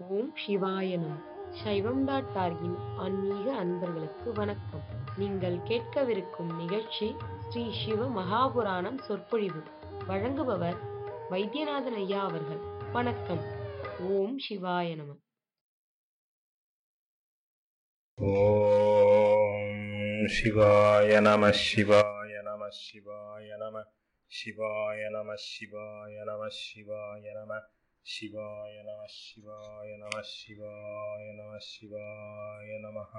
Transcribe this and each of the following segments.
ஓம் சிவாய நம சைவம் டாட் டார்கின் ஆன்மீக அன்பர்களுக்கு வணக்கம் நீங்கள் கேட்கவிருக்கும் நிகழ்ச்சி ஸ்ரீ சிவ மகாபுராணம் சொற்பொழிவு வழங்குபவர் வைத்தியநாதன் ஐயா அவர்கள் வணக்கம் ஓம் சிவாய நம ॐ शिवाय नमः शिवाय नमः शिवाय नमः शिवाय नमः शिवाय नमः शिवाय नमः शिवाय नमः शिवाय नमः शिवाय नमः शिवाय नमः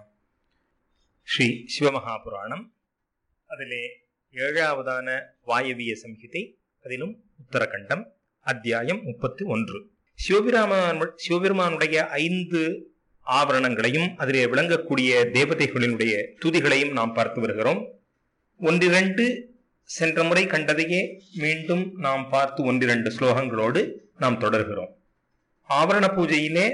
ஸ்ரீ சிவமகாபுராணம் அதிலே ஏழாவதான வாயவிய சம்ஹிதை அதிலும் உத்தரகண்டம் அத்தியாயம் முப்பத்தி ஒன்று சிவபிராமன் சிவபெருமானுடைய ஐந்து ஆவரணங்களையும் அதிலே விளங்கக்கூடிய தேவதைகளினுடைய துதிகளையும் நாம் பார்த்து வருகிறோம் ஒன்றிரண்டு சென்ற முறை கண்டதையே மீண்டும் நாம் பார்த்து ஒன்றிரண்டு ஸ்லோகங்களோடு நாம் தொடர்கிறோம் ஆவரண பூஜையிலே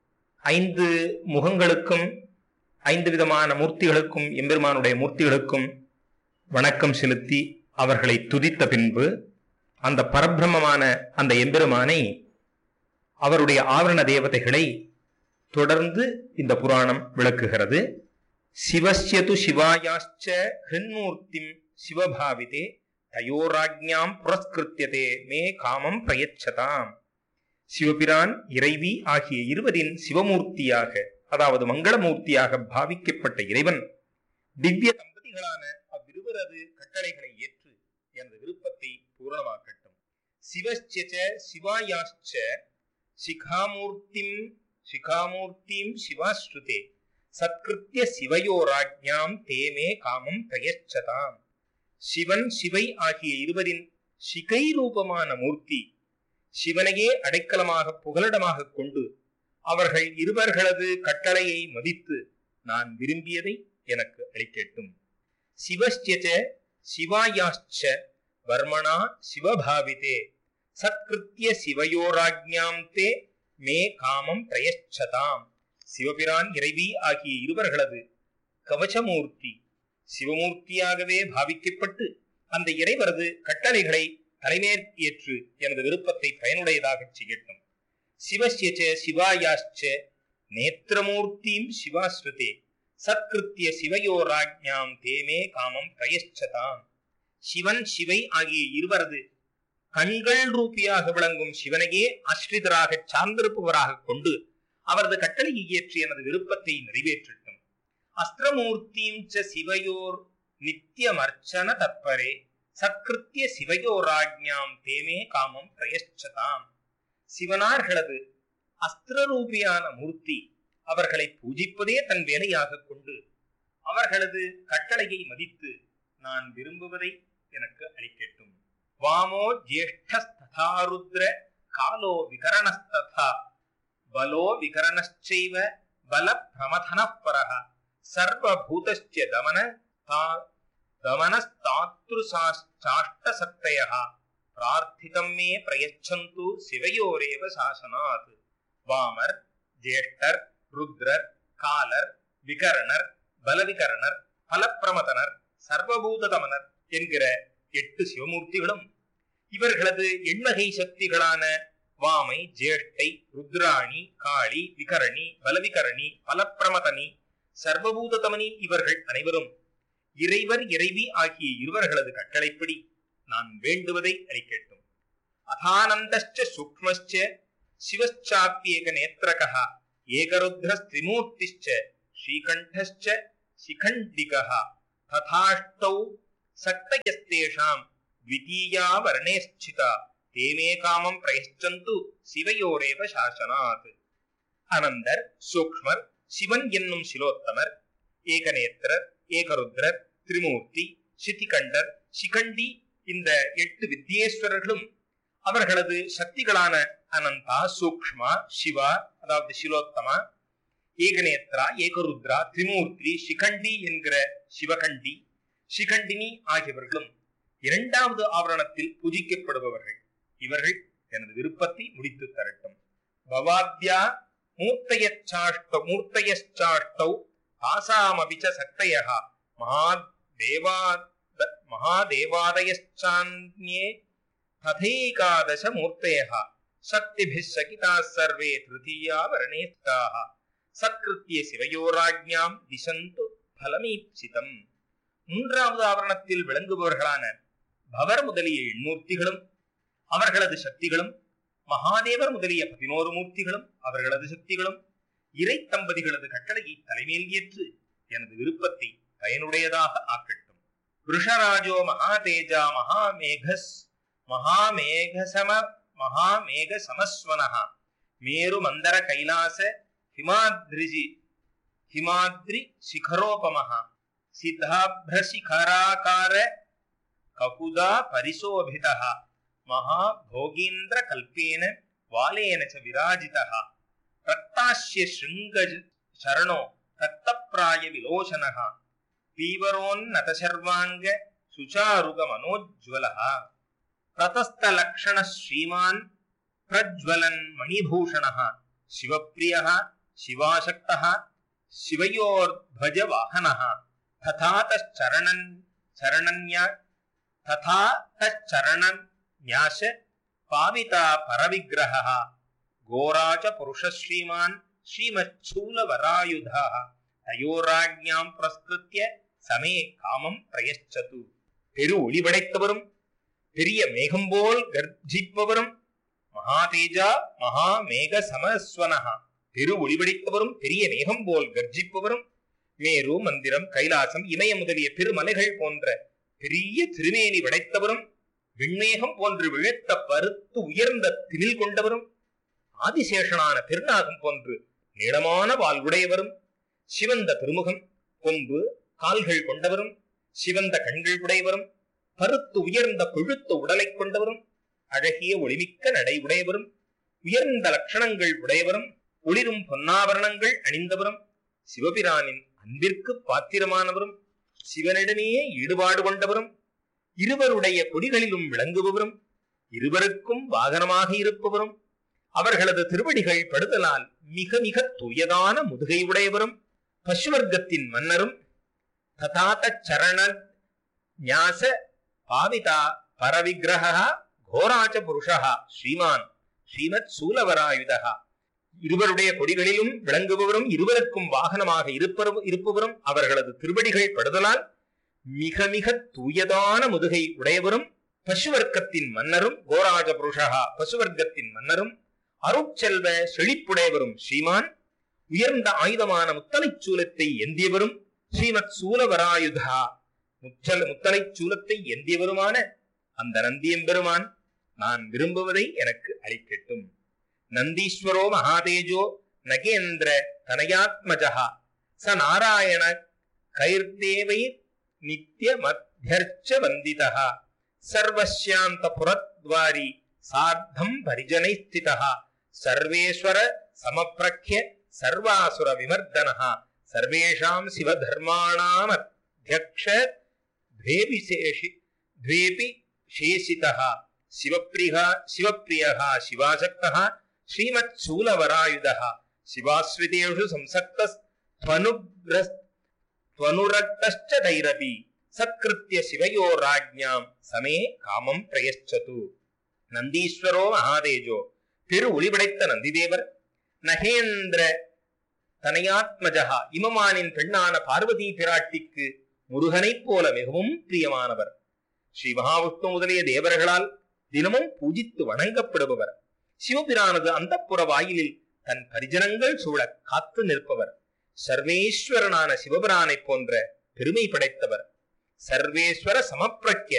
ஐந்து முகங்களுக்கும் ஐந்து விதமான மூர்த்திகளுக்கும் எம்பெருமானுடைய மூர்த்திகளுக்கும் வணக்கம் செலுத்தி அவர்களை துதித்த பின்பு அந்த பரபிரமமான அந்த எம்பெருமானை அவருடைய ஆவரண தேவதைகளை தொடர்ந்து இந்த புராணம் விளக்குகிறது சிவஸ்யது சிவாயாச்ச ஹிருன்மூர்த்திம் சிவபாவிதே தயோராஜ்ஞாம் புரஸ்கிருத்தியதே மே காமம் பிரயச்சதாம் சிவபிரான் இறைவி ஆகிய இருவரின் சிவமூர்த்தியாக அதாவது மங்களமூர்த்தியாக பாவிக்கப்பட்ட இறைவன் திவ்ய தம்பதிகளான அவ்விருவரது கட்டளைகளை ஏற்று எனது விருப்பத்தை பூரணமாக்கட்டும் சிவஸ்ய சிவாயாச்ச சிகாமூர்த்திம் சிகாமூர்த்திம் சிவாஸ்ருதே சத்கிருத்திய சிவயோராஜ்ஞாம் தேமே காமம் பிரயச்சதாம் சிவன் சிவை ஆகிய இருவரின் சிகை ரூபமான மூர்த்தி சிவனையே அடைக்கலமாக புகலிடமாக கொண்டு அவர்கள் இருவர்களது கட்டளையை மதித்து நான் விரும்பியதை எனக்கு அளிக்கட்டும் சிவஸ்யச்ச சிவாயாச்ச வர்மணா சிவபாவிதே சத்கிருத்திய சிவயோராஜ்ஞாம் தே மே காமம் பிரயச்சதாம் சிவபிரான் இறைவி ஆகிய இருவர்களது கவசமூர்த்தி சிவமூர்த்தியாகவே பாவிக்கப்பட்டு அந்த இறைவரது கட்டளைகளை தலைமேற்று எனது விருப்பத்தை பயனுடையதாக செய்யட்டும் சிவசியச்ச சிவாயாச்ச நேத்திரமூர்த்தியும் சிவாஸ்ருதே சத்கிருத்திய சிவயோராஜ்ஞாம் தேமே காமம் பிரயச்சதாம் சிவன் சிவை ஆகிய இருவரது கண்கள் ரூபியாக விளங்கும் சிவனையே ஆஸ்ரிதராக சார்ந்திருப்பவராக கொண்டு அவரது கட்டளையை ஏற்றி எனது விருப்பத்தை நிறைவேற்றட்டும் அஸ்திரமூர்த்தியும் ச சிவயோர் நித்தியமர்ச்சன தற்பரே சத்கிருத்திய சிவயோராஜ்ஞாம் தேமே காமம் பிரயச்சதாம் சிவனார்களது அஸ்திரரூபியான மூர்த்தி அவர்களை பூஜிப்பதே தன் வேலையாக கொண்டு அவர்களது கட்டளையை மதித்து நான் விரும்புவதை எனக்கு அளிக்கட்டும் வாமோ ஜேஷ்டஸ்ததா ருத்ர காலோ விகரணஸ்ததா பலோ விகரணச்சைவ பல பிரமதன பரஹ சர்வபூதஸ்ய தமன தமனஸ்தாத்ருசாஷ்டசக்தய பிரார்த்திதம் மே பிரயச்சந்து சிவையோரேவ சாசனாத் வாமர் ஜேஷ்டர் ருத்ரர் காலர் விகரணர் பலவிகரணர் பலப்பிரமதனர் சர்வபூததமனர் என்கிற எட்டு சிவமூர்த்திகளும் இவர்களது எண்வகை சக்திகளான வாமை ஜேஷ்டை ருத்ராணி காளி விகரணி பலவிகரணி பலப்பிரமதனி சர்வபூததமனி இவர்கள் அனைவரும் இறைவர் இறைவி ஆகிய இருவர்களது கட்டளைப்படி நான் வேண்டுவதை அளிக்கட்டும் அதானந்தச்ச சூக்மச்ச சிவச்சாப்பியேக நேத்திரகா ஏகருத்ரஸ்திரிமூர்த்திச்ச ஸ்ரீகண்டச்ச சிகண்டிகः ததாஷ்டௌ சக்தயஸ்தேஷாம் द्वितीया वर्णे स्थिता ते मे कामं प्रयश्चन्तु சிவையோரேவ சாசனாத் அனந்தர் சூக்மர் சிவன் என்னும் சிலோத்தமர் ஏகநேத்திரர் ஏகருத்ரர் திரிமூர்த்தி சிதிகண்டர் சிகண்டி இந்த எட்டு வித்யேஸ்வரர்களும் அவர்களது சக்திகளான அனந்தா சூக்ஷ்மா சிவா அதாவது சிலோத்தமா ஏகநேத்ரா ஏகருத்ரா திரிமூர்த்தி சிகண்டி என்கிற சிவகண்டி சிகண்டினி ஆகியவர்களும் இரண்டாவது ஆவரணத்தில் பூஜிக்கப்படுபவர்கள் இவர்கள் எனது விருப்பத்தை முடித்து தரட்டும் பவாத்யா மூர்த்தயச்சாஷ்ட மூர்த்தயச்சாஷ்டௌ தாசாமபிச்ச சக்தயः மகாதேவா மகாதேவாதயச்சான்யே ததைகாதச மூர்த்தயः சக்திபிः சகிதாः சர்வே திருத்தீயா வரணேஸ்தாः சத்கிருத்திய சிவயோராஜ்ஞாம் திசந்து பலமீப்சிதம் மூன்றாவது ஆவரணத்தில் விளங்குபவர்களான பவர் முதலிய எண்ணூர்த்திகளும் அவர்களது சக்திகளும் மகாதேவர் முதலிய பதினோரு மூர்த்திகளும் அவர்களது சக்திகளும் இறை தம்பதிகளது கட்டளையை தலைமையில் ஏற்று எனது விருப்பத்தை பயனுடையதாக ஆக்கட்டும் ரிஷராஜோ மகாதேஜா மகாமேகஸ் மகாமேகசம மகாமேக சமஸ்வனஹா மேரு மந்தர கைலாச ஹிமாத்ரிஜி ஹிமாத்ரி சிகரோபமஹ சித்தாப்ரசிகராகார ககுதா பரிசோபிதः மகாபோகீந்திர கல்பேன வாலேன ச விராஜிதः ரக்தாஸ்ய சிருங்கஜ சரணோ ரக்தப்ராய விலோசனः பீவரோன்னத சர்வாங்க சுச்சாருக மனோஜ்வலः பிரதஸ்தலக்ஷண ஸ்ரீமான் பிரஜ்வலன் மணிபூஷணः சிவப்பிரியः சிவாசக்தः சிவயோர்ध्वज வாகனः तथा तश्चरणन् चरणन्या तथा तश्चरणन्यास पाविता परविग्रहः घोरा च पुरुषः श्रीमान् श्रीमच्छूलवरायुधः तयोराज्ञां पुरस्कृत्य சமே காமம் பிரயச்சது பெரு ஒளி படைத்தவரும் பெரிய மேகம் போல் கர்ஜிப்பவரும் மகாதேஜா மகா மேக சமஸ்வனஹா பெரு ஒளி படைத்தவரும் பெரிய மேகம் போல் கர்ஜிப்பவரும் மேரு மந்திரம் கைலாசம் இமய முதலிய பெருமலைகள் போன்ற பெரிய திருமேனி படைத்தவரும் விண்மேகம் போன்று விழுத்த பருத்து உயர்ந்த திணில் கொண்டவரும் ஆதிசேஷனான பெருநாகம் போன்று நீளமான வால் உடையவரும் சிவந்த திருமுகம் கொம்பு கால்கள் கொண்டவரும் சிவந்த கண்கள் உடையவரும் பருத்து உயர்ந்த கொழுத்த உடலைக் கொண்டவரும் அழகிய ஒளிமிக்க நடை உடையவரும் உயர்ந்த லட்சணங்கள் உடையவரும் ஒளிரும் பொன்னாபரணங்கள் அணிந்தவரும் சிவபிரானின் அன்பிற்கு பாத்திரமானவரும் சிவனிடமே ஈடுபாடு கொண்டவரும் இருவருடைய கொடிகளிலும் விளங்குபவரும் இருவருக்கும் வாகனமாக இருப்பவரும் அவர்களது திருவடிகள் படுதலால் மிக மிக தூயதான முதுகை உடையவரும் பசுவர்க்கத்தின் மன்னரும் ததாத சரண ஞாச பாவிதா பரவிக்கிரக கோராச்ச புருஷா ஸ்ரீமான் ஸ்ரீமத் சூலவராயுதா இருவருடைய கொடிகளிலும் விளங்குபவரும் இருவருக்கும் வாகனமாக இருப்பவரும் இருப்பவரும் அவர்களது திருவடிகள் படுதலால் மிக மிக தூயதான முதுகை உடையவரும் பசுவர்க்கத்தின் மன்னரும் கோராஜ புருஷா பசுவர்க்கத்தின் மன்னரும் அருட்செல்வ செழிப்புடையவரும் ஸ்ரீமான் உயர்ந்த ஆயுதமான முத்தலைச் சூலத்தை எந்தியவரும் ஸ்ரீமத் சூலவராயுதா முச்சல முத்தலைச் சூலத்தை எந்தியவருமான அந்த நந்தியம்பெருமான் நான் விரும்புவதை எனக்கு அளிக்கட்டும் நந்தீஸ்வரோ மகாதேஜோ நகேந்திர தனயாத்மஜா ச நாராயண கைர்தேவை நித்திய மத்தியர்ச்ச வந்திதா சர்வஸ்யாந்த புரத்வாரி சார்த்தம் பரிஜனை ஸ்திதா சர்வேஸ்வர சமப்பிரக்ய சர்வாசுர விமர்தனः சர்வேஷாம் சிவதர்மாணாம் அத்தியக்ஷ द्वेऽपि द्वेऽपि शेषितः शिवप्रियः शिवप्रियः शिवासक्तः श्रीमत्शूलवरायुधः शिवाश्रितेषु संसक्तस्त्वनुग्रस्त्वनुरक्तश्च तैरपि सत्कृत्य शिवयोराज्ञां समे காமம் பிரயச்சது நந்தீஸ்வரோ மகாதேஜோ பெரு ஒளிபடைத்த நந்திதேவர் நகேந்திர தனயாத்மஜகா இமமானின் பெண்ணான பார்வதி பிராட்டிக்கு முருகனைப் போல மிகவும் பிரியமானவர் ஸ்ரீ மகாவிஷ்ணு முதலிய தேவர்களால் தினமும் பூஜித்து வணங்கப்படுபவர் சிவபிரானது அந்தப்புற வாயிலில் தன் பரிஜனங்கள் சூழ காத்து நிற்பவர் சர்வேஸ்வரனான சிவபிரானைப் போன்ற பெருமை படைத்தவர் சர்வேஸ்வர சமப்பிரக்ய